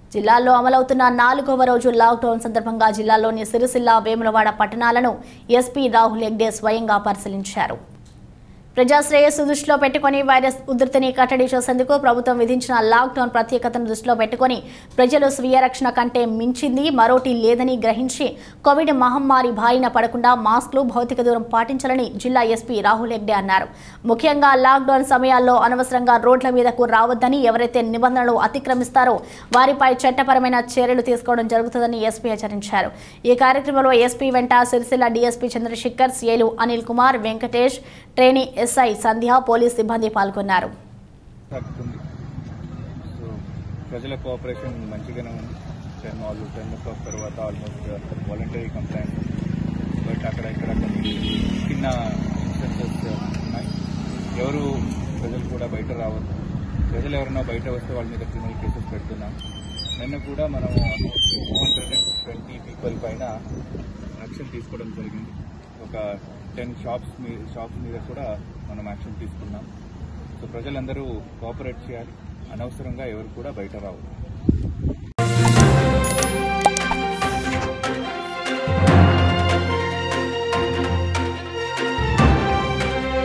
జిల్లాలో అమలవుతున్న నాలుగవ రోజు లాక్డౌన్ సందర్భంగా జిల్లాలోని సిరిసిల్ల వేములవాడ పట్టణాలను ఎస్పీ రాహుల్ హెగ్డే స్వయంగా పరిశీలించారు ప్రజా శ్రేయస్సు దృష్టిలో పెట్టుకుని వైరస్ ఉధృతిని కట్టడి చేసేందుకు ప్రభుత్వం విధించిన లాక్డౌన్ ప్రత్యేకతను దృష్టిలో పెట్టుకుని ప్రజలు స్వీయ రక్షణ కంటే మించింది మరోటి లేదని గ్రహించి కోవిడ్ మహమ్మారి బారిన పడకుండా మాస్కులు భౌతిక దూరం పాటించాలని జిల్లా ఎస్పీ రాహుల్ హెగ్డే అన్నారు ముఖ్యంగా లాక్డౌన్ సమయాల్లో అనవసరంగా రోడ్ల మీదకు రావద్దని ఎవరైతే నిబంధనలు అతిక్రమిస్తారో వారిపై చట్టపరమైన చర్యలు తీసుకోవడం జరుగుతుందని ఎస్పీ హెచ్చరించారు ఈ కార్యక్రమంలో ఎస్పీ వెంట సిరిసిల్ల డీఎస్పీ చంద్రశేఖర్ సిఏలు Anil Kumar Venkatesh trainee SI Sandhya police సిబ్బంది పాల్గొన్నారు తగ్గుతుంది సో ప్రజల కోఆపరేషన్ మంచిగానే ఉంది టెన్ వాళ్ళు టెన్ ఓ క్లాక్ తర్వాత ఆల్మోస్ట్ వాలంటరీ కంప్లైంట్ బట్ అక్కడ ఇక్కడ కొన్ని చిన్న ఇన్సిడెన్సెస్ ఉన్నాయి ఎవరు ప్రజలు కూడా బయట రావద్దు ప్రజలు ఎవరైనా బయట వస్తే వాళ్ళ మీద క్రిమినల్ కేసెస్ పెడుతున్నాం నిన్న కూడా మనం two hundred and twenty people పైన యాక్షన్ తీసుకోవడం జరిగింది ఒక టెన్ షాప్స్ మీ షాప్స్ మీద కూడా మనం యాక్షన్ తీసుకున్నాం సో ప్రజలందరూ కోఆపరేట్ చేయాలి అనవసరంగా ఎవరు కూడా బయట రావద్దు